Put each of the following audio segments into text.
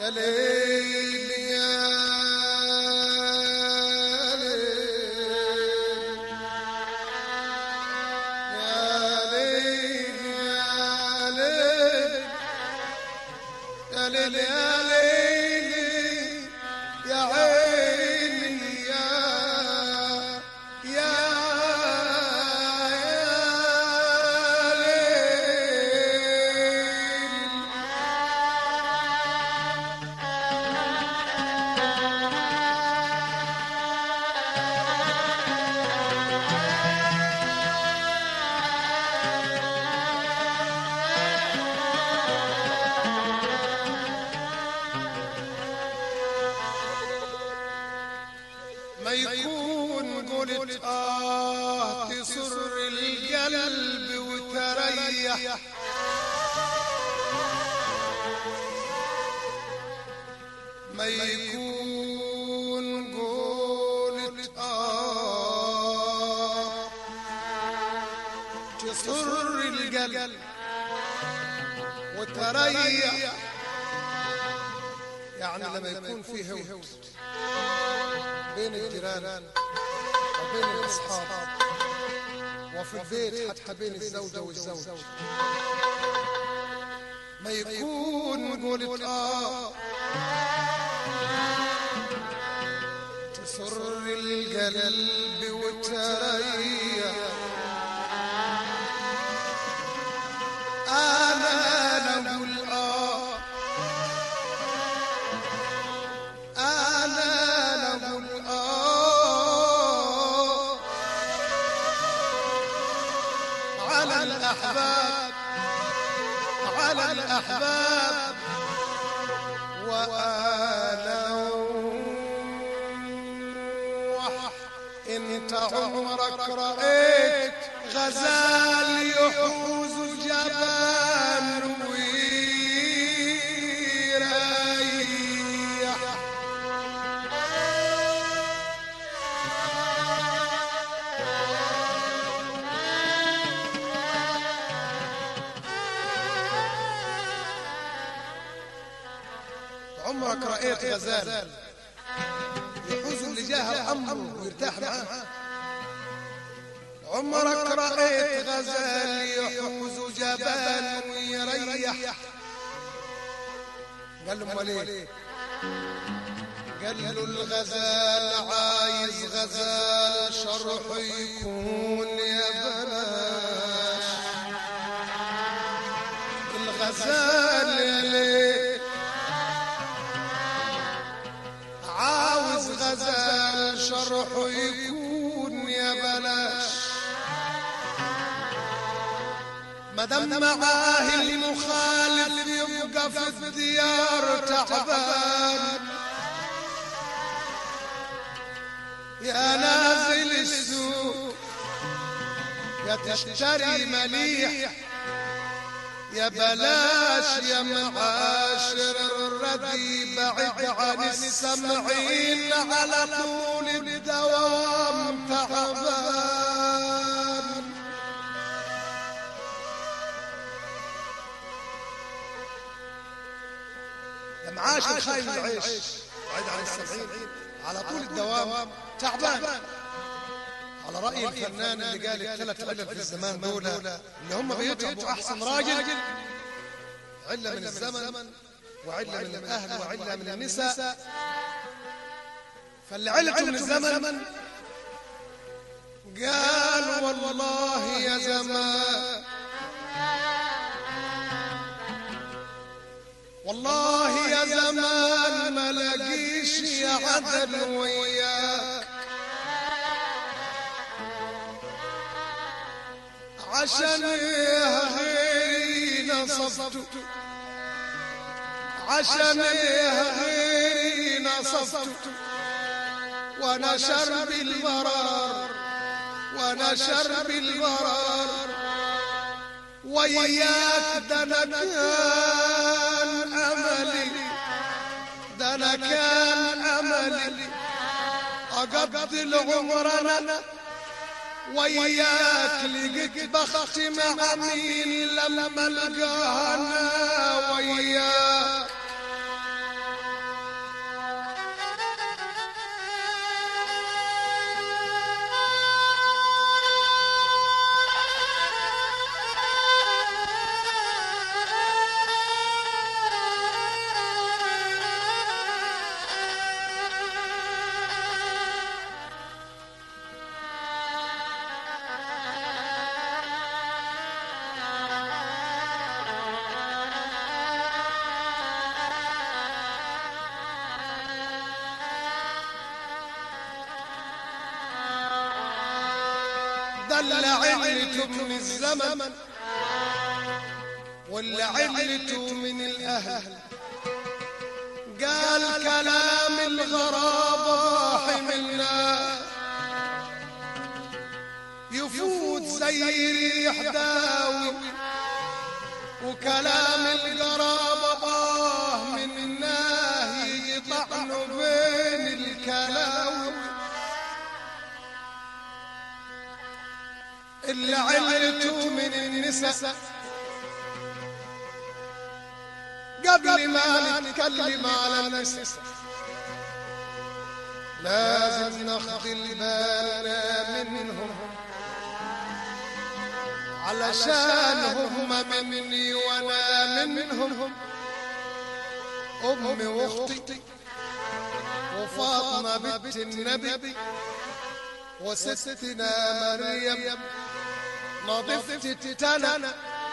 يا ليل يا ليل يا ليل يا ليل يا ليل يا عيني يا يا ليل ما يكون قلت آه تسر القلب وتريح ما يكون قلت آه تسر القلب وتريح يعني لما يكون فيه هوت بين الجيران وبين الأصحاب وفي البيت حتى بين الزوجة والزوج ما يكون قلت آه تسر القلب وتريح أنا نقول آه أنا نقول آه على الأحباب على الأحباب وأنا وح انت عمرك رأيت غزال يحوز جبان ويريح عمرك رأيت غزال يحوز اللي جاه الأمر ويرتاح معاه عمرك رأيت غزال يحوز جبال ويريح قال له امال ايه قال له الغزال عايز غزال شرح يكون يا بلاش الغزال يا ليل عاوز غزال شرحه يكون يا بلاش مدام معاه المخالف يبقى في الديار تعبان يا نازل السوق يا تشتري مليح يا بلاش يا معاشر الردي بعد عن السمعين على طول الدوام تعبان يا معاشر خايف العيش بعد عن السمعين على طول الدوام تعبان على رأي الفنان اللي قال الثلاث علل في الزمان دول اللي هم بيتعبوا أحسن راجل علة من الزمن وعلة من الأهل وعلة من النساء فاللي علته من الزمن قال والله يا زمان والله يا زمان ما لقيش يا عدل وياك عشان يا غيري نصبت عشان يا غيري نصبت وانا شرب المرار وانا شرب المرار وياك ده انا كان املي ده انا كان املي اقضي العمر انا وياك لقيت بختي مع مين لما القاها انا وياك ده اللي علته من الزمن واللي علته من الأهل قال كلام الغرابة حملنا يفوت زي ريح داوي وكلام الغرابة آه من الناهي يطعنوا بين الكلاوي اللي علته من النساء قبل ما نتكلم على النساء لازم ناخد بالنا منهم علشان هم مني وانا منهم امي واختي وفاطمه بنت النبي وستنا مريم نظفت تنا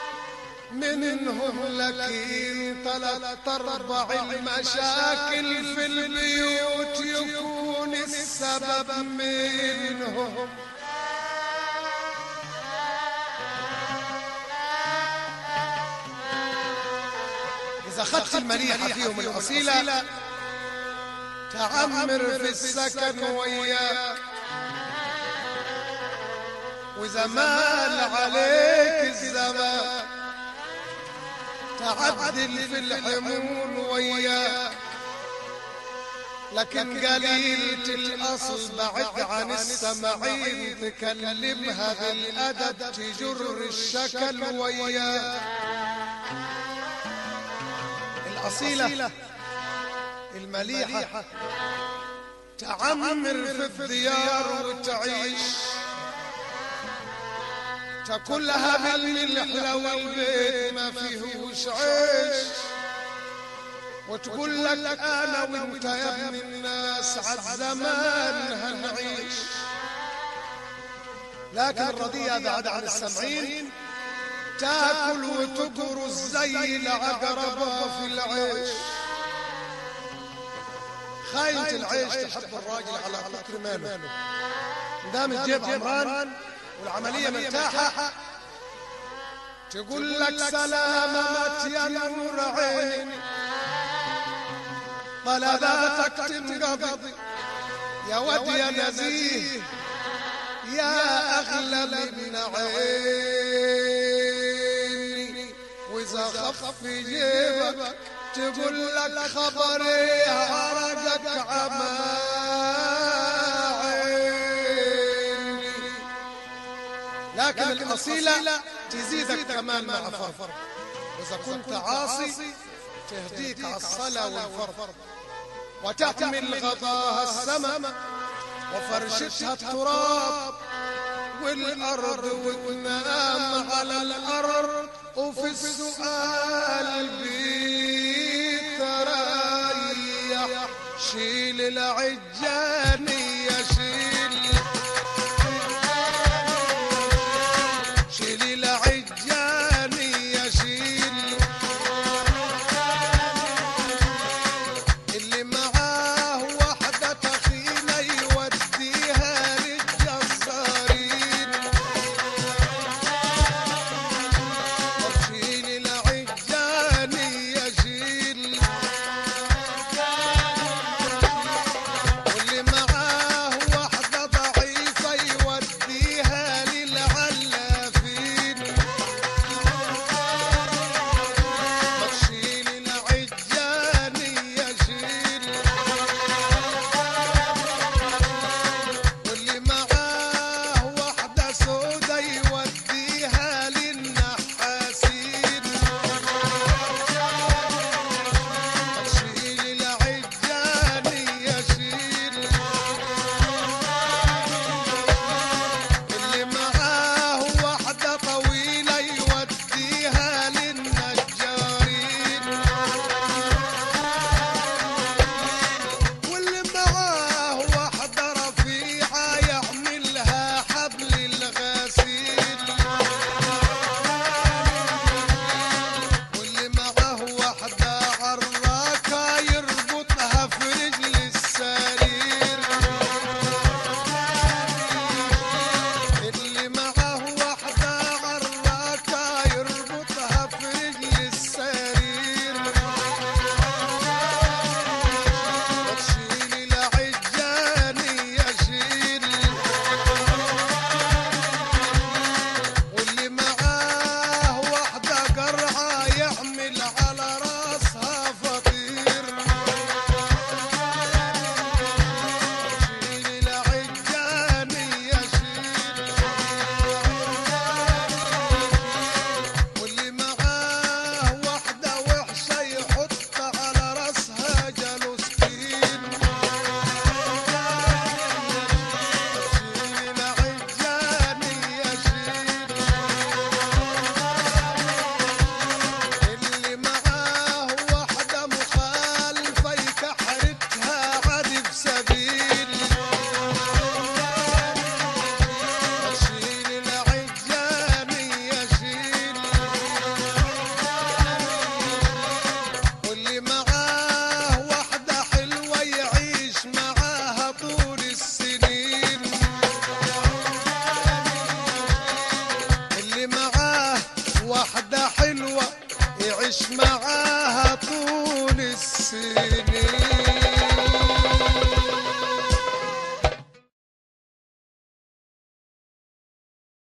منهم لكن ثلاث ارباع المشاكل في البيوت يكون السبب منهم إذا أخذت المليحة فيهم الأصيلة تعمر في السكن وياك وإذا مال عليك الزمان تعدل في الحمول وياك لكن قليلة الأصل بعد عن السمعين تكلمها بالأدب تجر الشكل وياك الأصيلة المليحة تعمر في الديار وتعيش تاكلها بالملح والبيت ما فيهوش عيش وتقول لك انا وانت يا ابن الناس عالزمان هنعيش لكن الرضية بعد عن السمعين تاكل وتقرص زي العقربة في العيش خاينة العيش تحب الراجل على فكر ماله دام الجيب عمران والعملية مرتاحة تقول لك سلامات يا نور عيني طلباتك تنقضي يا ود يا نزيه يا أغلى من عيني وإذا خف في جيبك تقول لك خبري عرقك عما عيني لكن الأصيلة تزيدك كمان مع فرفر وإذا كنت عاصي تهديك على الصلاة والفرض وتحمل غضاها السماء وفرشتها التراب والأرض وتنام على الأرض وفي السؤال بتريح شيل العجاني يا شيل شيل العجاني يا شيل اللي معاه واحدة تخينة يوديها للجزارين شيل العجاني يا شيل واللي معاه جنين